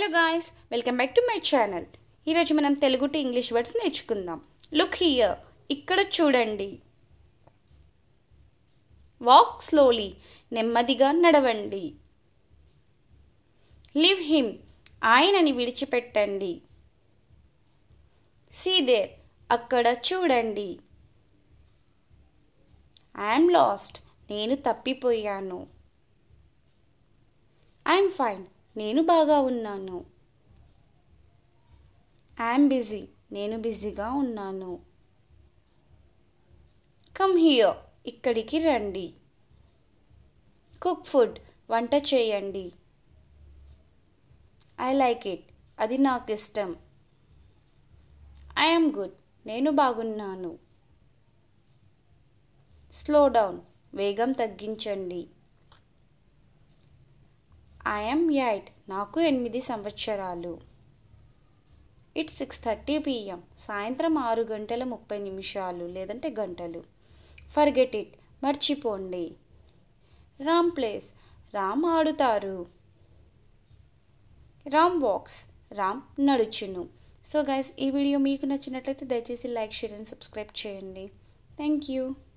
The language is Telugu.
hello guys welcome back to my channel ఈరోజు మనం తెలుగు టు ఇంగ్లీష్ వర్డ్స్ నేర్చుకుందాం లుక్ హియర్ ఇక్కడ చూడండి వాక్ స్లోలీ నెమ్మదిగా నడవండి లివ్ హిమ్ ఆయనని విడిచిపెట్టండి సీ దేర్ అక్కడ చూడండి ఐఎమ్ లాస్ట్ నేను తప్పిపోయాను ఐఎమ్ ఫైన్ నేను బాగా ఉన్నాను ఐఎమ్ బిజీ నేను బిజీగా ఉన్నాను కమ్ హియర్ ఇక్కడికి రండి కుక్ ఫుడ్ వంట చేయండి ఐ లైక్ ఇట్ అది నాకు ఇష్టం ఐఎమ్ గుడ్ నేను బాగున్నాను స్లో డౌన్ వేగం తగ్గించండి ఐఎమ్ ఎయిట్ నాకు ఎనిమిది సంవత్సరాలు ఇట్స్ సిక్స్ థర్టీ పిఎం సాయంత్రం ఆరు గంటల ముప్పై నిమిషాలు లేదంటే గంటలు ఫర్గెట్ ఇట్ మర్చిపోండి రామ్ ప్లేస్ రామ్ ఆడుతారు రామ్ వాక్స్ రామ్ నడుచును సో గైస్ ఈ వీడియో మీకు నచ్చినట్లయితే దయచేసి లైక్ షేర్ అండ్ సబ్స్క్రైబ్ చేయండి థ్యాంక్ యూ